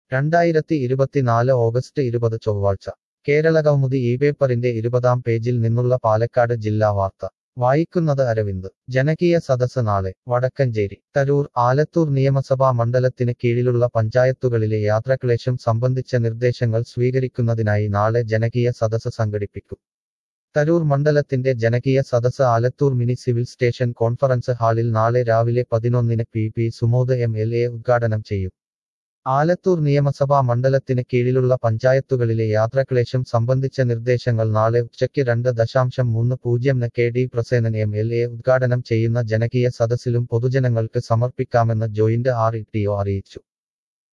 രണ്ടായിരത്തി ഇരുപത്തിനാല് ഓഗസ്റ്റ് ഇരുപത് ചൊവ്വാഴ്ച കേരളകൗമുദി ഈ പേപ്പറിന്റെ ഇരുപതാം പേജിൽ നിന്നുള്ള പാലക്കാട് ജില്ലാ വാർത്ത വായിക്കുന്നത് അരവിന്ദ് ജനകീയ സദസ് നാളെ വടക്കഞ്ചേരി തരൂർ ആലത്തൂർ നിയമസഭാ മണ്ഡലത്തിന് കീഴിലുള്ള പഞ്ചായത്തുകളിലെ യാത്രാക്ലേശം സംബന്ധിച്ച നിർദ്ദേശങ്ങൾ സ്വീകരിക്കുന്നതിനായി നാളെ ജനകീയ സദസ് സംഘടിപ്പിക്കും തരൂർ മണ്ഡലത്തിന്റെ ജനകീയ സദസ് Alathur mini civil station conference ഹാളിൽ നാളെ രാവിലെ പതിനൊന്നിന് P P Sumod M L A ഉദ്ഘാടനം ചെയ്യും ആലത്തൂർ നിയമസഭാ മണ്ഡലത്തിന് കീഴിലുള്ള പഞ്ചായത്തുകളിലെ യാത്രാക്ലേശം സംബന്ധിച്ച നിർദ്ദേശങ്ങൾ നാളെ ഉച്ചയ്ക്ക് രണ്ട് ദശാംശം മൂന്ന് പൂജ്യം K D Prasenan M L A ഉദ്ഘാടനം ചെയ്യുന്ന ജനകീയ സദസ്സിലും പൊതുജനങ്ങൾക്ക് സമർപ്പിക്കാമെന്ന് joint R E T O അറിയിച്ചു